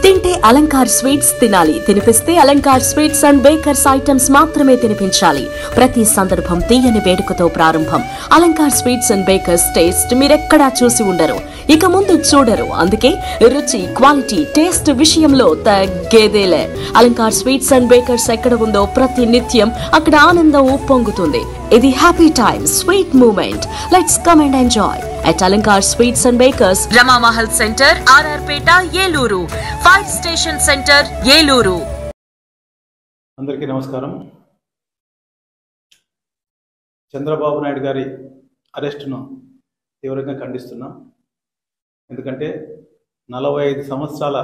తింటే అలంకార్ స్వీట్స్ తినాలి తినిపిస్తే Alankar sweets and bakers items మాత్రమే తినిపించాలి ప్రతి సందర్భం తీయని వేడుకతో ప్రారంభం Alankar sweets and bakers taste మీరెక్కడా చూసి ఉండరు ఇక ముందు చూడరు అందుకే రుచి క్వాలిటీ టేస్ట్ విషయంలో తగ్గేదేలే అలంకార్ స్వీట్స్ అండ్ బేకర్స్ ఎక్కడ ఉందో ప్రతి నిత్యం అక్కడ ఆనందం ఉప్పొంగుతుంది ఇది happy time sweet moment let's come and enjoy at Alankar Sweets and Bakers, Rama Mahal Center, RR Peta, Yeluru, Fire Station Center, Yeluru. అందరికీ నమస్కారం చంద్రబాబు నాయుడు గారి అరెస్టును తీవ్రంగా ఖండిస్తున్నాం ఎందుకంటే నలభై ఐదు సంవత్సరాల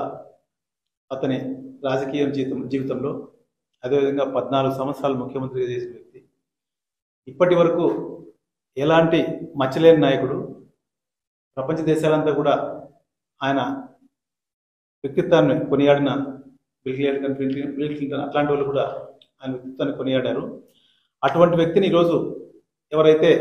అతని రాజకీయ జీవితం జీవితంలో అదేవిధంగా పద్నాలుగు సంవత్సరాలు ముఖ్యమంత్రిగా చేసిన వ్యక్తి ఇప్పటి వరకు ఎలాంటి మచ్చలేని నాయకుడు ప్రపంచ దేశాలంతా కూడా ఆయన వ్యక్తిత్వాన్ని కొనియాడిన బిల్ క్లింటన్ బిల్ క్లింటన్ అట్లాంటి వాళ్ళు కూడా ఆయన వ్యక్తిత్వాన్ని కొనియాడారు అటువంటి వ్యక్తిని ఈరోజు ఎవరైతే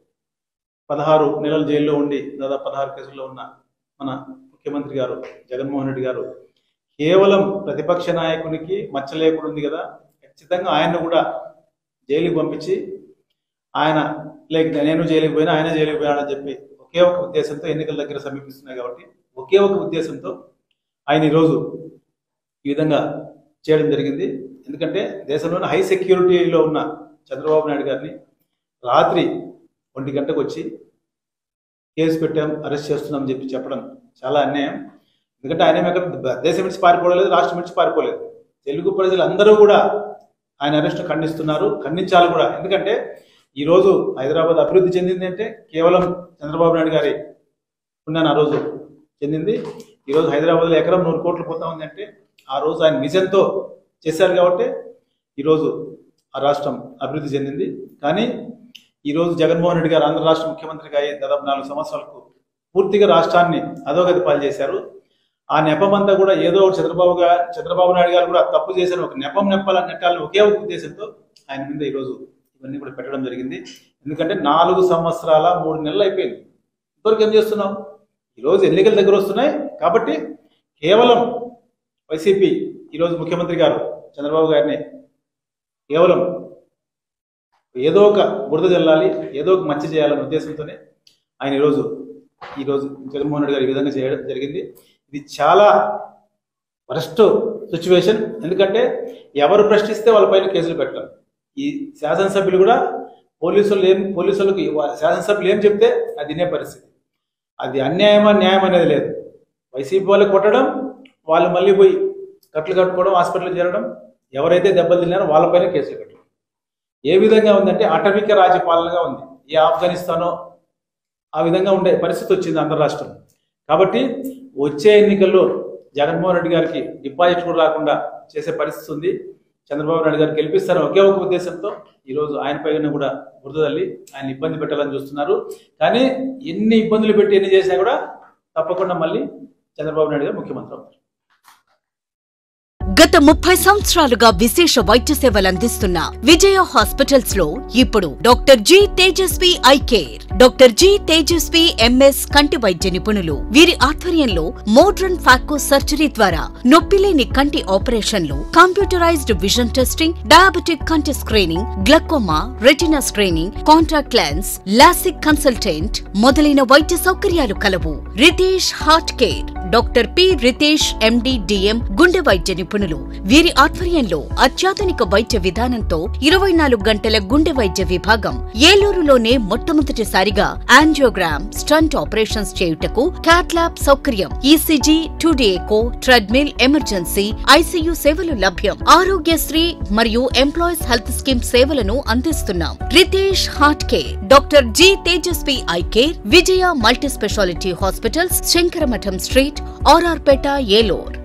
పదహారు నెలలు జైల్లో ఉండి దాదాపు పదహారు కేసుల్లో ఉన్న మన ముఖ్యమంత్రి గారు జగన్మోహన్ రెడ్డి గారు కేవలం ప్రతిపక్ష నాయకునికి మచ్చ లేకుండా ఉంది కదా ఖచ్చితంగా ఆయన్ను కూడా జైలుకి పంపించి ఆయన లేక నేను జైలుకి పోయినా ఆయన జైలుకి పోయాడని చెప్పి ఒకే ఒక ఉద్దేశంతో ఎన్నికల దగ్గర సమీపిస్తున్నాయి కాబట్టి ఒకే ఒక ఉద్దేశంతో ఆయన ఈరోజు ఈ విధంగా చేయడం జరిగింది ఎందుకంటే దేశంలోని హై సెక్యూరిటీలో ఉన్న చంద్రబాబు నాయుడు గారిని రాత్రి ఒంటి గంటకు వచ్చి కేసు పెట్టాం అరెస్ట్ చేస్తున్నాం అని చెప్పి చెప్పడం చాలా అన్యాయం ఎందుకంటే ఆయన ఏమి ఎక్కడ దేశం నుంచి పారిపోలేదు రాష్ట్రం నుంచి పారిపోలేదు తెలుగు ప్రజలు అందరూ కూడా ఆయన అరెస్ట్ ఖండిస్తున్నారు ఖండించాలి కూడా ఎందుకంటే ఈరోజు హైదరాబాద్ అభివృద్ధి చెందింది అంటే కేవలం చంద్రబాబు నాయుడు గారి పుణ్యాన్ని ఆ రోజు చెందింది ఈరోజు హైదరాబాద్లో ఎకరం నూరు కోట్లు పోతా ఉంది అంటే ఆ రోజు ఆయన విజన్తో చేశారు కాబట్టి ఈరోజు ఆ రాష్ట్రం అభివృద్ధి చెందింది కానీ ఈరోజు జగన్మోహన్ రెడ్డి గారు ఆంధ్ర రాష్ట్ర ముఖ్యమంత్రిగా అయ్యి దాదాపు నాలుగు సంవత్సరాలకు పూర్తిగా రాష్ట్రాన్ని అధోగతి పాలు చేశారు ఆ నెపం అంతా కూడా ఏదో ఒకటి చంద్రబాబు గారు చంద్రబాబు నాయుడు గారు కూడా తప్పు చేశారు ఒక నెపం నెప్పాల నెట్టాలని ఒకే ఒక ఉద్దేశంతో ఆయన మీద ఈరోజు ఇవన్నీ కూడా పెట్టడం జరిగింది ఎందుకంటే నాలుగు సంవత్సరాల మూడు నెలలు అయిపోయింది ఇంతవరకు ఏం చేస్తున్నాం ఈరోజు ఎన్నికల దగ్గర వస్తున్నాయి కాబట్టి కేవలం వైసీపీ ఈరోజు ముఖ్యమంత్రి గారు చంద్రబాబు గారిని కేవలం ఏదో ఒక బురద జల్లాలి ఏదో ఒక మంచి చేయాలనే ఉద్దేశంతోనే ఆయన ఈరోజు ఈరోజు జగన్మోహన్ రెడ్డి గారు ఈ విధంగా చేయడం జరిగింది ఇది చాలా వరస్ట్ సిచ్యువేషన్ ఎందుకంటే ఎవరు ప్రశ్నిస్తే వాళ్ళపైన కేసులు పెట్టాలి ఈ శాసనసభ్యులు కూడా పోలీసులు ఏం పోలీసులకు శాసనసభ్యులు ఏం చెప్తే అది వినే పరిస్థితి అది అన్యాయమా న్యాయం అనేది లేదు వైసీపీ వాళ్ళు కొట్టడం వాళ్ళు మళ్ళీ పోయి కట్లు కట్టుకోవడం హాస్పిటల్ చేరడం ఎవరైతే దెబ్బలు తిన్నారో వాళ్ళపైన కేసులు పెట్టడం ఏ విధంగా ఉందంటే అటవిక రాజ్య పాలనగా ఉంది ఏ ఆఫ్ఘనిస్తానో ఆ విధంగా ఉండే పరిస్థితి వచ్చింది ఆంధ్ర రాష్ట్రం కాబట్టి వచ్చే ఎన్నికల్లో జగన్మోహన్ రెడ్డి గారికి డిపాజిట్ కూడా రాకుండా చేసే పరిస్థితి ఉంది చంద్రబాబు నాయుడు గారు గెలిపిస్తారని ఒకే ఒక ఉద్దేశంతో ఈరోజు ఆయన పైన కూడా బురద తల్లి ఆయన ఇబ్బంది పెట్టాలని చూస్తున్నారు కానీ ఎన్ని ఇబ్బందులు పెట్టి ఎన్ని చేసినా కూడా తప్పకుండా మళ్ళీ చంద్రబాబు నాయుడు గారు ముఖ్యమంత్రి అవుతారు గత ముప్పై సంవత్సరాలుగా విశేష వైద్య సేవలు అందిస్తున్న విజయ హాస్పిటల్స్ లో ఇప్పుడు doctor G Tejaswi eye care doctor G Tejaswi MS కంటి వైద్య నిపుణులు వీరి ఆధ్వర్యంలో మోడ్రన్ ఫాకో సర్జరీ ద్వారా నొప్పిలేని కంటి ఆపరేషన్లు కంప్యూటరైజ్డ్ విజన్ టెస్టింగ్ డయాబెటిక్ కంటి screening glaucoma retina screening contact lens LASIK consultant మొదలైన వైద్య సౌకర్యాలు కలవు Ritesh heart care doctor P Ritesh MD DM గుండె వైద్య నిపుణులు వీరి ఆధ్వర్యంలో అత్యాధునిక వైద్య విధానంతో ఇరవై నాలుగు గంటల గుండె వైద్య విభాగం ఏలూరులోనే మొట్టమొదటిసారిగా యాంజియోగ్రామ్ స్టంట్ ఆపరేషన్స్ చేయుటకు క్యాట్లాబ్ సౌకర్యం ECG two D echo treadmill emergency ICU సేవలు లభ్యం ఆరోగ్యశ్రీ మరియు ఎంప్లాయీస్ హెల్త్ స్కీమ్ సేవలను అందిస్తున్నాం Ritesh heart care doctor G Tejaswi eye care Vijaya multi speciality hospitals Shankaramatham street RR Peta ఏలూర్